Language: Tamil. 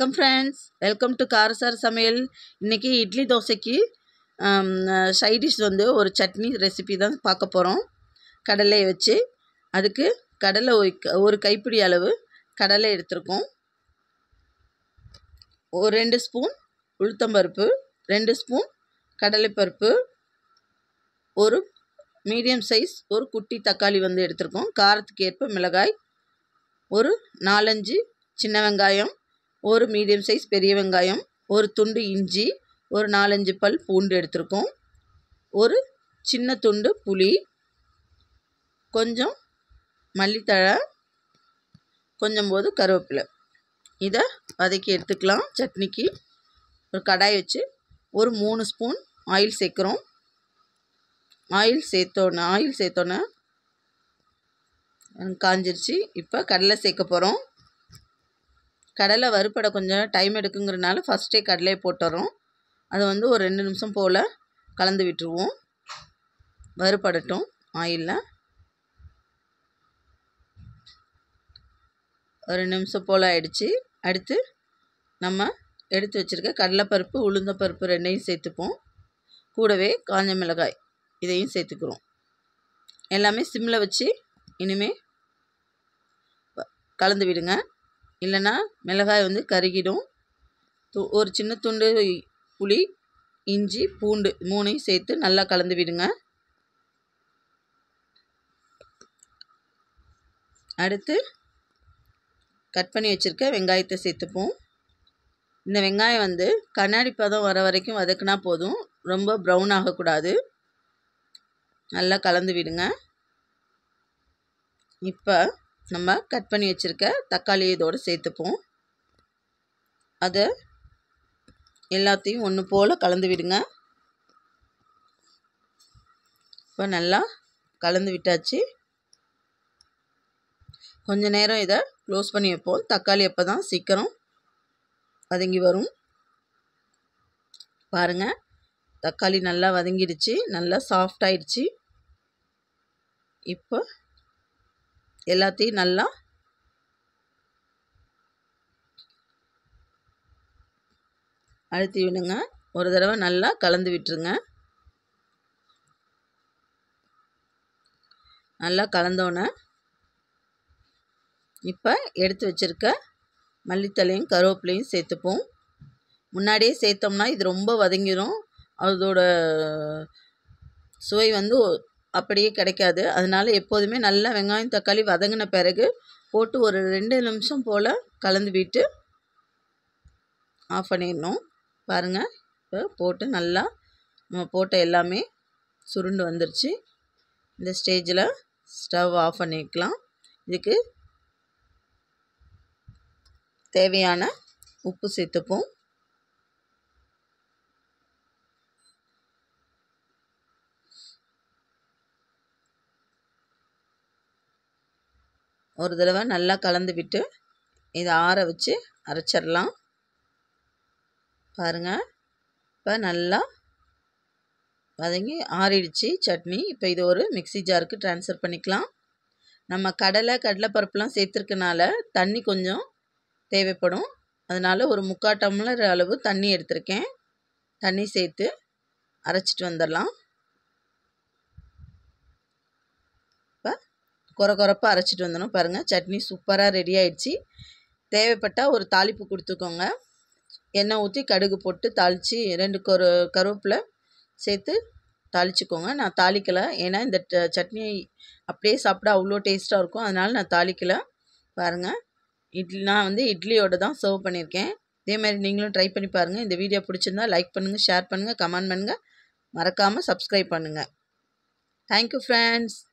வணக்கம் ஃப்ரெண்ட்ஸ் வெல்கம் டு காரசார் சமையல் இன்றைக்கி இட்லி தோசைக்கு சைட் டிஷ் வந்து ஒரு சட்னி ரெசிபி தான் பார்க்க போகிறோம் கடலையை வச்சு அதுக்கு கடலை ஒரு க- ஒரு கைப்பிடி அளவு கடலை எடுத்திருக்கோம் ஒரு ரெண்டு ஸ்பூன் உளுத்தம்பருப்பு ரெண்டு ஸ்பூன் கடலைப்பருப்பு ஒரு மீடியம் சைஸ் ஒரு குட்டி தக்காளி வந்து எடுத்திருக்கோம் காரத்துக்கு ஏற்ப மிளகாய் ஒரு நாலஞ்சு சின்ன வெங்காயம் ஒரு மீடியம் சைஸ் பெரிய வெங்காயம் ஒரு துண்டு இஞ்சி ஒரு நாலஞ்சு பல் பூண்டு எடுத்திருக்கோம் ஒரு சின்ன துண்டு புளி கொஞ்சம் மல்லித்தழை கொஞ்சம் போது கருவேப்பிலை இதை வதக்கி எடுத்துக்கலாம் சட்னிக்கு ஒரு கடாய் வச்சு ஒரு மூணு ஸ்பூன் ஆயில் சேர்க்குறோம் ஆயில் சேர்த்தோன்னே ஆயில் சேர்த்தோன்னே காஞ்சிருச்சு இப்போ கடலை சேர்க்க போகிறோம் கடலை வறுப்பட கொஞ்சம் டைம் எடுக்குங்கிறனால ஃபஸ்ட்டே கடலையை போட்டுறோம் அது வந்து ஒரு ரெண்டு நிமிஷம் போல் கலந்து விட்டுருவோம் வறுபடட்டும் ஆயிலில் ஒரு ரெண்டு நிமிஷம் போல் ஆயிடுச்சு அடுத்து நம்ம எடுத்து வச்சுருக்க கடலைப்பருப்பு உளுந்தப்பருப்பு ரெண்டையும் சேர்த்துப்போம் கூடவே காஞ்ச மிளகாய் இதையும் சேர்த்துக்கிறோம் எல்லாமே சிம்மில் வச்சு இனிமே வ- கலந்து விடுங்க இல்லைன்னா மிளகாய் வந்து கருகிடும் து- ஒரு சின்ன துண்டு புளி இஞ்சி பூண்டு மூணையும் சேர்த்து நல்லா கலந்து விடுங்க அடுத்து கட் பண்ணி வச்சுருக்க வெங்காயத்தை சேர்த்துப்போம் இந்த வெங்காயம் வந்து கண்ணாடி பதம் வர வரைக்கும் வதக்குனா போதும் ரொம்ப ப்ரௌன் ஆகக்கூடாது நல்லா கலந்து விடுங்க இப்போ நம்ம கட் பண்ணி வச்சுருக்க தக்காளி இதோடு சேர்த்துப்போம் அதை எல்லாத்தையும் ஒன்று போல் கலந்து விடுங்க இப்போ நல்லா கலந்து விட்டாச்சு கொஞ்ச நேரம் இதை க்ளோஸ் பண்ணி வைப்போம் தக்காளி அப்போ தான் சீக்கிரம் வதங்கி வரும் பாருங்கள் தக்காளி நல்லா வதங்கிடுச்சு நல்லா சாஃப்ட் ஆயிடுச்சு இப்போ எல்லாத்தையும் நல்லா அழுத்தி விடுங்க ஒரு தடவை நல்லா கலந்து விட்டுருங்க நல்லா கலந்தோன்னே இப்போ எடுத்து வச்சுருக்க மல்லித்தலையும் கருவேப்பிலையும் சேர்த்துப்போம் முன்னாடியே சேர்த்தோம்னா இது ரொம்ப வதங்கிடும் அதோட சுவை வந்து ஒ- அப்படியே கிடைக்காது அதனால எப்போதுமே நல்லா வெங்காயம் தக்காளி வதங்கின பிறகு போட்டு ஒரு ரெண்டு நிமிஷம் போல் கலந்து விட்டு ஆஃப் பண்ணிடணும் பாருங்கள் இப்போ போட்டு நல்லா நம்ம போட்ட எல்லாமே சுருண்டு வந்துருச்சு இந்த ஸ்டேஜில் ஸ்டவ் ஆஃப் பண்ணிக்கலாம் இதுக்கு தேவையான உப்பு சேர்த்துப்போம் ஒரு தடவை நல்லா கலந்து விட்டு இதை ஆற வச்சு அரைச்சிடலாம் பாருங்கள் இப்போ நல்லா வதங்கி ஆறிடுச்சு சட்னி இப்போ இது ஒரு மிக்ஸி ஜாருக்கு ட்ரான்ஸ்ஃபர் பண்ணிக்கலாம் நம்ம கடலை கடலைப்பருப்புலாம் சேர்த்துருக்கனால தண்ணி கொஞ்சம் தேவைப்படும் அதனால் ஒரு முக்கால் டம்ளர் அளவு தண்ணி எடுத்திருக்கேன் தண்ணி சேர்த்து அரைச்சிட்டு வந்துடலாம் இப்போ குறை குறைப்பாக அரைச்சிட்டு வந்துடும் பாருங்கள் சட்னி சூப்பராக ரெடி ஆயிடுச்சு தேவைப்பட்டால் ஒரு தாளிப்பு கொடுத்துக்கோங்க எண்ணெய் ஊற்றி கடுகு போட்டு தாளித்து ரெண்டு கரு கருவேப்பிலை சேர்த்து தாளிச்சுக்கோங்க நான் தாளிக்கலை ஏன்னா இந்த ட- சட்னி அப்படியே சாப்பிட அவ்வளோ டேஸ்ட்டாக இருக்கும் அதனால் நான் தாளிக்கலை பாருங்கள் இட்லி நான் வந்து இட்லியோட தான் சர்வ் பண்ணியிருக்கேன் இதே மாதிரி நீங்களும் ட்ரை பண்ணி பாருங்கள் இந்த வீடியோ பிடிச்சிருந்தா லைக் பண்ணுங்கள் ஷேர் பண்ணுங்கள் கமெண்ட் பண்ணுங்கள் மறக்காமல் சப்ஸ்கிரைப் பண்ணுங்கள் தேங்க்யூ ஃப்ரெண்ட்ஸ்